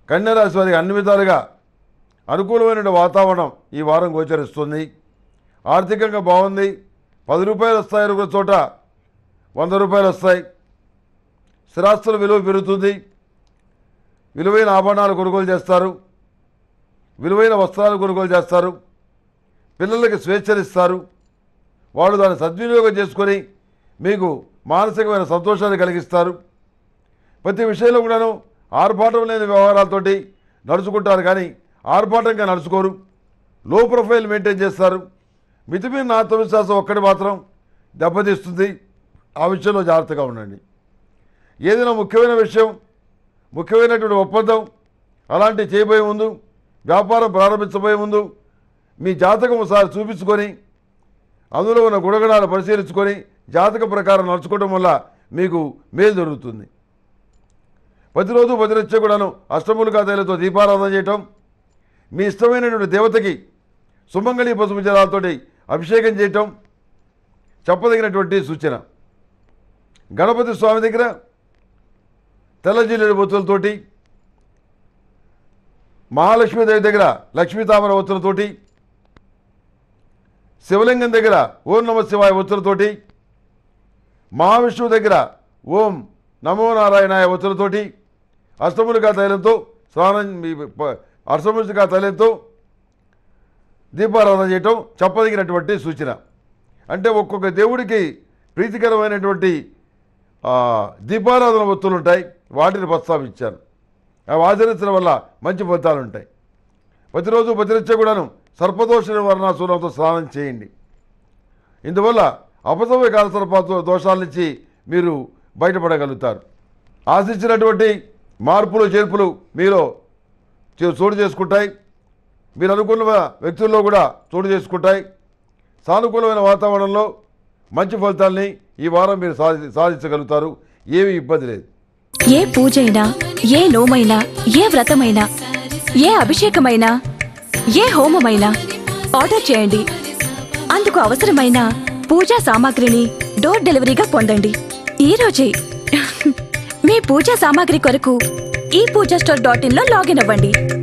కన్యరాశి వారికి అన్ని విధాలుగా అనుకూలమైన వాతావరణం ఈ వారం గోచరిస్తుంది ఆర్థికంగా బాగుంది పది రూపాయలు వస్తాయి అనుకున్న చోట వంద రూపాయలు వస్తాయి స్థిరాస్తుల విలువ పెరుగుతుంది విలువైన ఆభరణాలు కొనుగోలు చేస్తారు విలువైన వస్త్రాలు కొనుగోలు చేస్తారు పిల్లలకి స్వేచ్ఛనిస్తారు వాళ్ళు దాన్ని సద్వినియోగం చేసుకొని మీకు మానసికమైన సంతోషాన్ని కలిగిస్తారు ప్రతి విషయంలో కూడాను ఆర్భాటం లేని వ్యవహారాలతోటి నడుచుకుంటారు కానీ ఆర్భాటంగా నడుచుకోరు లో ప్రొఫైల్ మెయింటైన్ చేస్తారు మితిమీరిన ఆత్మవిశ్వాసం ఒక్కటి మాత్రం దెబ్బతీస్తుంది ఆ విషయంలో జాగ్రత్తగా ఉండండి ఏదైనా ముఖ్యమైన విషయం ముఖ్యమైనటువంటి ఒప్పందం అలాంటి చేయబోయే ముందు వ్యాపారం ప్రారంభించబోయే ముందు మీ జాతకం ఒకసారి చూపించుకొని అందులో ఉన్న గుణగణాలు పరిశీలించుకొని జాతక ప్రకారం నడుచుకోవడం వల్ల మీకు మేలు జరుగుతుంది ప్రతిరోజు ప్రతినిత్యం కూడాను అష్టములుగా తైలతో దీపారాధన చేయటం మీ ఇష్టమైనటువంటి దేవతకి సుమంగళి పసుపు జలాలతోటి అభిషేకం చేయటం చెప్పదగినటువంటి సూచన గణపతి స్వామి దగ్గర తెల్ల జిల్లేడు బొత్తులతోటి మహాలక్ష్మీదేవి దగ్గర లక్ష్మీ తామర ఒత్తులతోటి శివలింగం దగ్గర ఓం నమ శివాయ ఒత్తులతోటి మహావిష్ణువు దగ్గర ఓం నమో నారాయణాయ ఒత్తులతోటి అష్టములికా తైలంతో స్నానం మీ ప- అష్టములికా తైలంతో దీపారాధన చేయటం చెప్పదగినటువంటి సూచన అంటే ఒక్కొక్క దేవుడికి ప్రీతికరమైనటువంటి ఆ, దీపారాధన ఒత్తులు ఉంటాయి వాటిని ప్రస్తావించాను అవి ఆచరించడం వల్ల మంచి ఫలితాలు ఉంటాయి ప్రతిరోజు ప్రతినిత్యం కూడాను సర్పదోష నివారణ సూరంతో స్నానం చేయండి ఇందువల్ల అపసవ్య కాల సర్ప దోషాల నుంచి మీరు బయటపడగలుగుతారు ఆశించినటువంటి మార్పులు చేర్పులు మీలో చే- చోటు చేసుకుంటాయి మీరు అనుకున్న వ్యక్తుల్లో కూడా చోటు చేసుకుంటాయి సానుకూలమైన వాతావరణంలో మంచి ఫలితాల్ని ఈ వారం మీరు సాధి సాధించగలుగుతారు ఏమీ ఇబ్బంది లేదు ఏ పూజైనా ఏ నోమైనా ఏ వ్రతమైనా ఏ అభిషేకమైనా ఏ హోమమైనా ఆర్డర్ చేయండి అందుకు అవసరమైన పూజా సామాగ్రిని డోర్ డెలివరీగా పొందండి ఈ రోజే మీ పూజా సామాగ్రి కొరకు ఈ పూజా స్టోర్ డాట్ ఇన్ లో లాగిన్ అవ్వండి